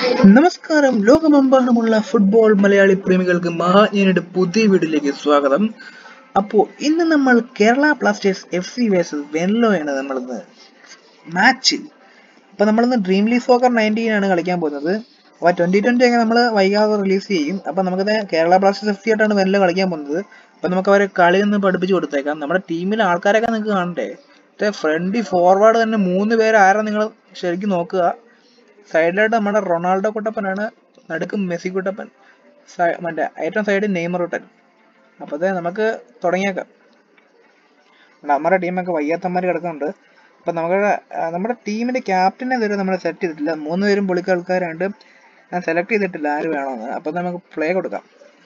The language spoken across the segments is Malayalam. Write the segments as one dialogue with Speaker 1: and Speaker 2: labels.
Speaker 1: നമസ്കാരം ലോകമെമ്പാടുമുള്ള ഫുട്ബോൾ മലയാളി പ്രേമികൾക്ക് മഹാജ്ഞയുടെ പുതിയ വീഡിയോയിലേക്ക് സ്വാഗതം അപ്പോൾ ഇന്ന് നമ്മൾ Kerala Blasters F C versus വെൻലോയാണ് നമ്മളിന്ന് മാച്ച് അപ്പോൾ നമ്മളിന്ന് ഡ്രീം ലീഗ് സോക്കർ നയൻറ്റീൻ ആണ് കളിക്കാൻ പോകുന്നത് അപ്പോൾ ട്വന്റി ട്വന്റി ഒക്കെ നമ്മൾ വൈകാതെ റിലീസ് ചെയ്യും അപ്പോൾ നമുക്കത് കേരള ബ്ലാസ്റ്റേഴ്സ് എഫ് സി ആയിട്ടാണ് വെൻലോ കളിക്കാൻ പോകുന്നത് അപ്പോൾ നമുക്ക് അവരെ കളി ഒന്ന് പഠിപ്പിച്ച് കൊടുത്തേക്കാം നമ്മുടെ ടീമിലെ ആൾക്കാരൊക്കെ നിങ്ങൾക്ക് കാണണ്ടേ ഫ്രണ്ടി ഫോർവേഡ് തന്നെ മൂന്ന് പേര് ആരാ നിങ്ങൾ ശരിക്കും നോക്കുക സൈഡിലായിട്ട് നമ്മുടെ റൊണാൾഡോ കുട്ടപ്പനാണ് നടുക്ക് മെസ്സി കുട്ടപ്പൻ സൈ- മറ്റേ ഏറ്റവും സൈഡിൽ നെയ്മർ കുട്ടൻ അപ്പോഴത്തെ നമുക്ക് തുടങ്ങിയേക്കാം നമ്മുടെ ടീമൊക്കെ വയ്യാത്തന്മാർ കിടക്കുന്നുണ്ട് അപ്പൊ നമുക്ക് ആ, നമ്മുടെ ടീമിന്റെ ക്യാപ്റ്റനെ ഇതുവരെ നമ്മൾ സെറ്റ് ചെയ്തിട്ടില്ല മൂന്ന് പേരും പൊളിക്ക ആൾക്കാരുണ്ട് ഞാൻ സെലക്ട് ചെയ്തിട്ടില്ല ആര് വേണമെന്ന് അപ്പൊ നമുക്ക് പ്ലേ കൊടുക്കാം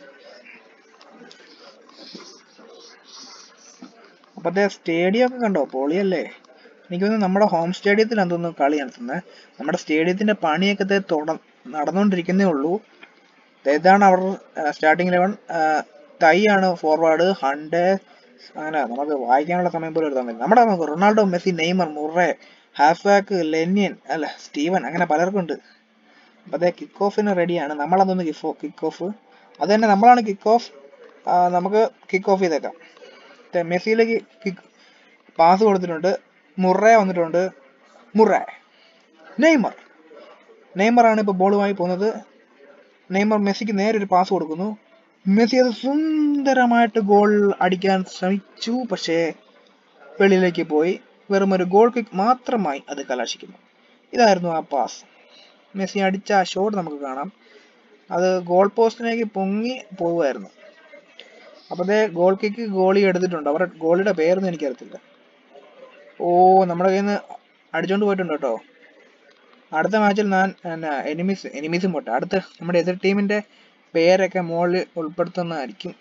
Speaker 1: അപ്പത്തെ സ്റ്റേഡിയം ഒക്കെ കണ്ടോ പൊളിയല്ലേ എനിക്ക് തോന്നുന്നു നമ്മുടെ ഹോം സ്റ്റേഡിയത്തിലാന്ന് തോന്നുന്നു കളി നടത്തുന്നത് നമ്മുടെ സ്റ്റേഡിയത്തിന്റെ പണിയൊക്കെ ദേ തുട നടന്നുകൊണ്ടിരിക്കുന്നേ ഉള്ളൂ ദേ ഇതാണ് അവർ സ്റ്റാർട്ടിംഗ് ലെവൻ തൈ ആണ് ഫോർവേഡ് ഹണ്ട് അങ്ങനെ നമുക്ക് വായിക്കാനുള്ള സമയം പോലും എടുത്താൽ മതി നമ്മുടെ നമുക്ക് Ronaldo Messi Neymar Murray half back ലെന്യൻ അല്ല സ്റ്റീവൻ അങ്ങനെ പലർക്കും ഉണ്ട് അപ്പൊ അതേ കിക്ക് ഓഫിന് റെഡിയാണ് നമ്മളതൊന്ന് കിക്ക് കിക്ക് ഓഫ് അത് തന്നെ നമ്മളാണ് കിക്ക് ഓഫ് നമുക്ക് കിക്ക് ഓഫ് ചെയ്തേക്കാം ദേ മെസ്സിയിലേക്ക് കിക്ക് പാസ് കൊടുത്തിട്ടുണ്ട് മുറേ വന്നിട്ടുണ്ട് മുറേ നെയ്മർ നെയ്മർ ആണ് ഇപ്പൊ ബോളുമായി പോകുന്നത് നെയ്മർ മെസ്സിക്ക് നേരെ ഒരു പാസ് കൊടുക്കുന്നു മെസ്സി അത് സുന്ദരമായിട്ട് ഗോൾ അടിക്കാൻ ശ്രമിച്ചു പക്ഷേ വെളിയിലേക്ക് പോയി വെറും ഒരു ഗോൾ കിക്ക് മാത്രമായി അത് കലാശിക്കുന്നു ഇതായിരുന്നു ആ പാസ് മെസ്സി അടിച്ച ആ ഷോട്ട് നമുക്ക് കാണാം അത് ഗോൾ പോസ്റ്റിലേക്ക് പൊങ്ങി പോവുമായിരുന്നു അപ്പൊ അതേ ഗോൾ കിക്ക് ഗോളി എടുത്തിട്ടുണ്ട് അവരുടെ ഗോളിയുടെ പേരൊന്നും എനിക്കറിയത്തില്ല ഓ നമ്മുടെ കയ്യിൽ നിന്ന് അടിച്ചോണ്ട് പോയിട്ടുണ്ട് കേട്ടോ അടുത്ത മാച്ചിൽ ഞാൻ എന്നാ എനിമീസ് എനിമീസും പോട്ടെ അടുത്ത നമ്മുടെ എതിർ ടീമിന്റെ പേരൊക്കെ മുകളിൽ ഉൾപ്പെടുത്തുന്നതായിരിക്കും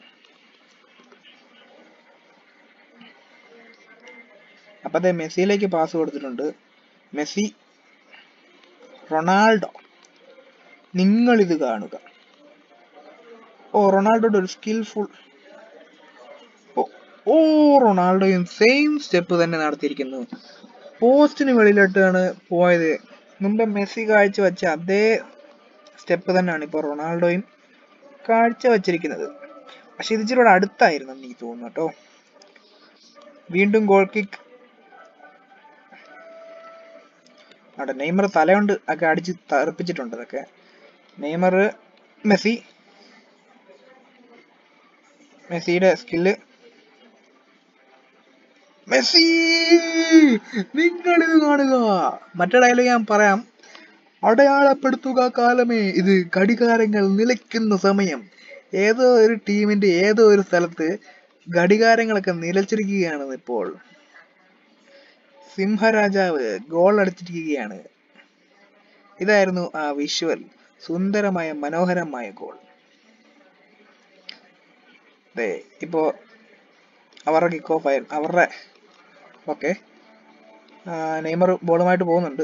Speaker 1: അപ്പത്തെ മെസ്സിയിലേക്ക് പാസ് കൊടുത്തിട്ടുണ്ട് മെസ്സി റൊണാൾഡോ നിങ്ങൾ ഇത് കാണുക ഓ റൊണാൾഡോയുടെ ഒരു സ്കിൽഫുൾ ഓ റൊണാൾഡോയും സെയിം സ്റ്റെപ്പ് തന്നെ നടത്തിയിരിക്കുന്നു പോസ്റ്റിന് വെളിയിലോട്ടാണ് പോയത് മുമ്പ് മെസ്സി കാഴ്ച വെച്ച അതേ സ്റ്റെപ്പ് തന്നെയാണ് ഇപ്പോൾ റൊണാൾഡോയും കാഴ്ച വച്ചിരിക്കുന്നത് പക്ഷെ ഇത് ഇച്ചിരി കൂടെ അടുത്തായിരുന്നു എന്ന് എനിക്ക് തോന്നുന്നു കേട്ടോ വീണ്ടും ഗോൾ കിക്ക് അവിടെ നെയ്മർ തലകൊണ്ട് ഒക്കെ അടിച്ച് തെറിപ്പിച്ചിട്ടുണ്ട് അതൊക്കെ നെയ്മർ മെസ്സി മെസ്സിയുടെ സ്കില്ല് മെസ്സി നിങ്ങൾ ഇത് കാണുക മറ്റേ ഡയലോഗ് ഞാൻ പറയാം അടയാളപ്പെടുത്തുക കാലമേ ഇത് ഘടികാരങ്ങൾ നിലയ്ക്കുന്ന സമയം ഏതോ ഒരു ടീമിന്റെ ഏതോ ഒരു സ്ഥലത്ത് ഘടികാരങ്ങളൊക്കെ നിലച്ചിരിക്കുകയാണ് ഇപ്പോൾ സിംഹരാജാവ് ഗോൾ അടിച്ചിരിക്കുകയാണ് ഇതായിരുന്നു ആ വിഷ്വൽ സുന്ദരമായ മനോഹരമായ ഗോൾ ദേ ഇപ്പോ അവരുടെ കിക്ക് ഓഫ് ആയിരുന്നു അവരുടെ ഓക്കെ നെയ്മർ ബോളുമായിട്ട് പോകുന്നുണ്ട്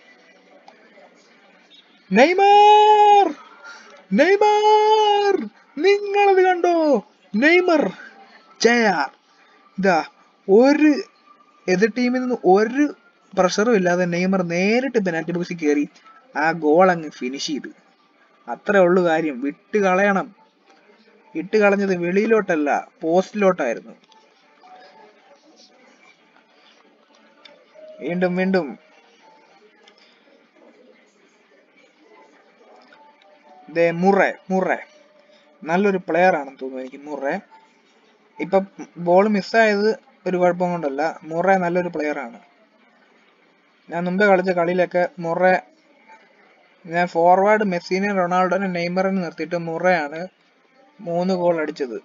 Speaker 1: നെയ്മർ നെയ്മർ നിങ്ങളത് കണ്ടോ നെയ്മർ ജയ ഇതാ ഒരു എതിർ ടീമിൽ നിന്ന് ഒരു പ്രഷറും ഇല്ലാതെ നെയ്മർ നേരിട്ട് പെനാൽറ്റി ബോക്സിൽ കയറി ആ ഗോൾ അങ്ങ് ഫിനിഷ് ചെയ്ത് അത്രേ ഉള്ളു കാര്യം വിട്ട് കളയണം ഇട്ട് കളഞ്ഞത് വെളിയിലോട്ടല്ല പോസ്റ്റിലോട്ടായിരുന്നു വീണ്ടും വീണ്ടും ദേ മുറേ മുറേ നല്ലൊരു പ്ലെയർ ആണെന്ന് തോന്നുന്നു എനിക്ക് മുറേ ഇപ്പൊ ബോൾ മിസ്സായത് ഒരു കുഴപ്പം കൊണ്ടല്ല മുറേ നല്ലൊരു പ്ലെയർ ആണ് ഞാൻ മുമ്പേ കളിച്ച കളിയിലൊക്കെ മുറേ ഞാൻ ഫോർവേഡ് മെസ്സിനെ റൊണാൾഡോനെ നെയ്മറിനെ നിർത്തിയിട്ട് മുറയാണ് മൂന്ന് ഗോൾ അടിച്ചത്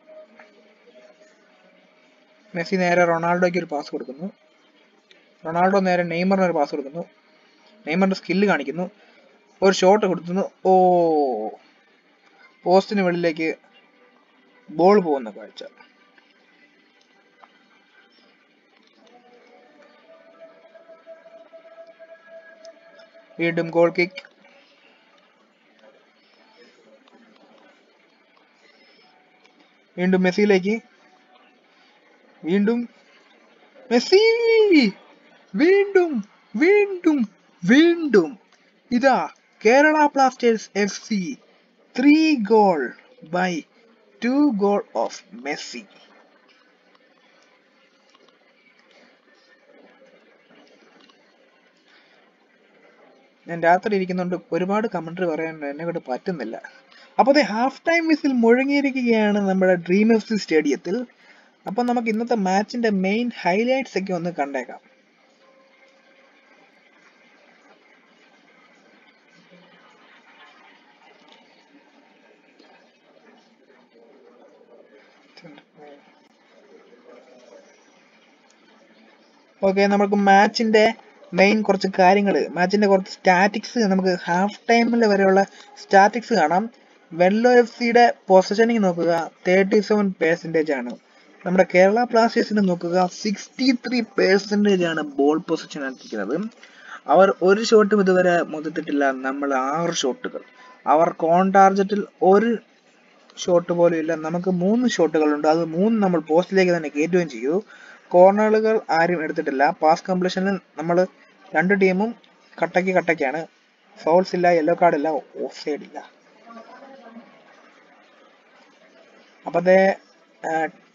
Speaker 1: മെസ്സി നേരെ റൊണാൾഡോയ്ക്ക് ഒരു പാസ് കൊടുക്കുന്നു റൊണാൾഡോ നേരെ നെയ്മറിന് ഒരു പാസ് കൊടുക്കുന്നു നെയ്മറിന്റെ സ്കില്ല് കാണിക്കുന്നു ഒരു ഷോട്ട് കൊടുക്കുന്നു ഓ പോസ്റ്റിന് വെളിയിലേക്ക് ബോൾ പോകുന്ന കാഴ്ച വീണ്ടും ഗോൾ കിക്ക് വീണ്ടും മെസ്സിയിലേക്ക് വീണ്ടും മെസ്സി വീണ്ടും വീണ്ടും വീണ്ടും ഇതാ Kerala Blasters F C three goal by two goal of Messi ഞാൻ രാത്രി ഇരിക്കുന്നുണ്ട് ഒരുപാട് കമന്ററി പറയാൻ എന്നെ കൊണ്ട് പറ്റുന്നില്ല അപ്പോൾ അതെ ഹാഫ് ടൈം വിസിൽ മുഴങ്ങിയിരിക്കുകയാണ് നമ്മുടെ ഡ്രീം എഫ് സി സ്റ്റേഡിയത്തിൽ അപ്പോൾ നമുക്ക് ഇന്നത്തെ മാച്ചിന്റെ മെയിൻ ഹൈലൈറ്റ്സ് ഒക്കെ ഒന്ന് കണ്ടേക്കാം ഓക്കെ നമുക്ക് മാച്ചിന്റെ മെയിൻ കുറച്ച് കാര്യങ്ങൾ മാച്ചിന്റെ കുറച്ച് സ്റ്റാറ്റിക്സ് നമുക്ക് ഹാഫ് ടൈമിൽ വരെയുള്ള സ്റ്റാറ്റിക്സ് കാണാം വെല്ലോ എഫ് സിയുടെ പൊസിഷനിങ് നോക്കുക തേർട്ടി സെവൻ പെർസെൻറ്റേജ് ആണ് നമ്മുടെ കേരള ബ്ലാസ്റ്റേഴ്സിന് നോക്കുക സിക്സ്റ്റി ത്രീ പെർസെൻറ്റേജ് ആണ് ബോൾ പൊസിഷൻ ആയിരിക്കുന്നത് അവർ ഒരു ഷോട്ടും ഇതുവരെ മുതത്തിട്ടില്ല നമ്മൾ ആറ് ഷോട്ടുകൾ അവർ കോൺ ടാർജറ്റിൽ ഒരു ഷോട്ട് പോലും ഇല്ല നമുക്ക് മൂന്ന് ഷോട്ടുകളുണ്ട് അത് മൂന്ന് നമ്മൾ പോസ്റ്റിലേക്ക് തന്നെ കയറ്റുകയും ചെയ്തു കോർണറുകൾ ആരും എടുത്തിട്ടില്ല പാസ് കംപ്ലീഷനിൽ നമ്മൾ രണ്ട് ടീമും കട്ടയ്ക്ക് കട്ടയ്ക്കാണ് ഫൗൾസ് ഇല്ല യെല്ലോ കാർഡ് ഇല്ല ഓഫ് സൈഡ് ഇല്ല അപ്പത്തെ